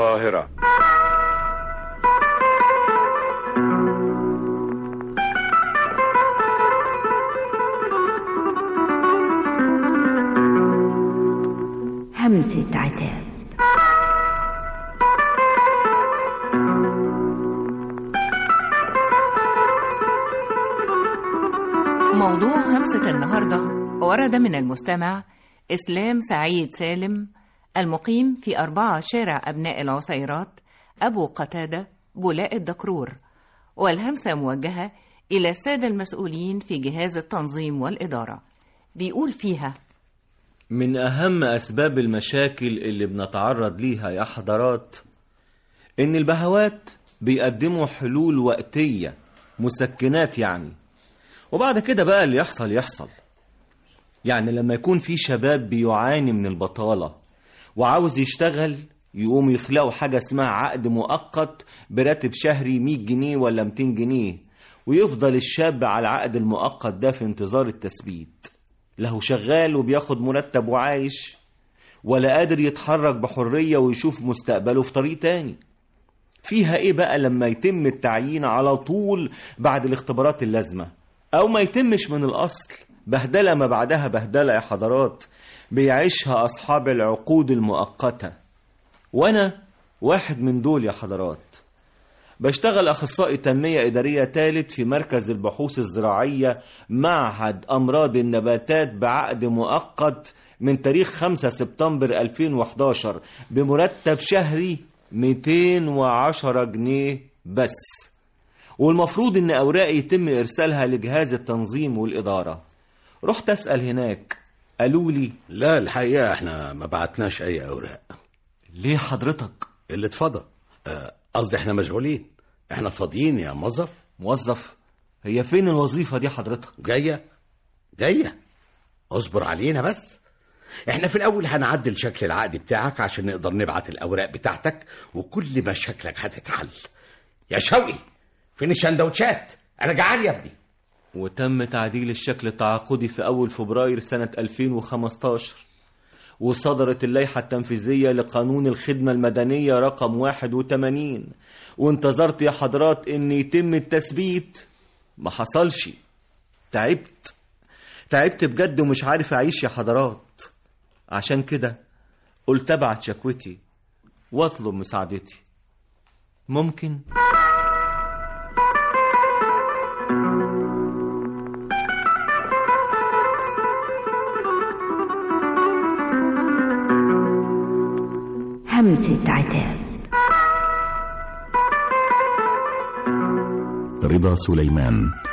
القاهرة همسة عتاب موضوع همسة النهاردة ورد من المستمع إسلام سعيد سالم المقيم في أربعة شارع أبناء العصيرات أبو قتادة بولاء الدكرور والهمسة موجهة إلى السادة المسؤولين في جهاز التنظيم والإدارة بيقول فيها من أهم أسباب المشاكل اللي بنتعرض ليها يا حضرات إن البهوات بيقدموا حلول وقتية مسكنات يعني وبعد كده بقى اللي يحصل يحصل يعني لما يكون في شباب بيعاني من البطالة وعاوز يشتغل يقوم يخلقوا حاجة اسمها عقد مؤقت براتب شهري 100 جنيه ولا 200 جنيه ويفضل الشاب على العقد المؤقت ده في انتظار التثبيت له شغال وبياخد مرتب وعايش ولا قادر يتحرك بحرية ويشوف مستقبله في طريق تاني فيها ايه بقى لما يتم التعيين على طول بعد الاختبارات اللازمة او ما يتمش من الاصل بهدلة ما بعدها بهدلة يا حضرات بيعيشها اصحاب العقود المؤقتة وانا واحد من دول يا حضرات بشتغل أخصائي تنمية إدارية ثالث في مركز البحوث الزراعية معهد أمراض النباتات بعقد مؤقت من تاريخ 5 سبتمبر 2011 بمرتب شهري 210 جنيه بس والمفروض إن أوراقي يتم إرسالها لجهاز التنظيم والإدارة رحت أسأل هناك قالوا لي لا الحقيقة احنا ما بعتناش أي أوراق ليه حضرتك اللي اتفضل آه، قصدي احنا مشغولين احنا فاضيين يا موظف موظف هي فين الوظيفة دي حضرتك جاية جاية اصبر علينا بس احنا في الاول هنعدل شكل العقد بتاعك عشان نقدر نبعت الاوراق بتاعتك وكل مشاكلك هتتحل يا شوقي فين الشندوتشات انا جعان يا ابني وتم تعديل الشكل التعاقدي في أول فبراير سنة 2015 وصدرت اللائحة التنفيذية لقانون الخدمة المدنية رقم 81 وانتظرت يا حضرات ان يتم التثبيت ما حصلش تعبت تعبت بجد ومش عارف اعيش يا حضرات عشان كده قلت ابعت شكوتي واطلب مساعدتي ممكن همسة عتاب رضا سليمان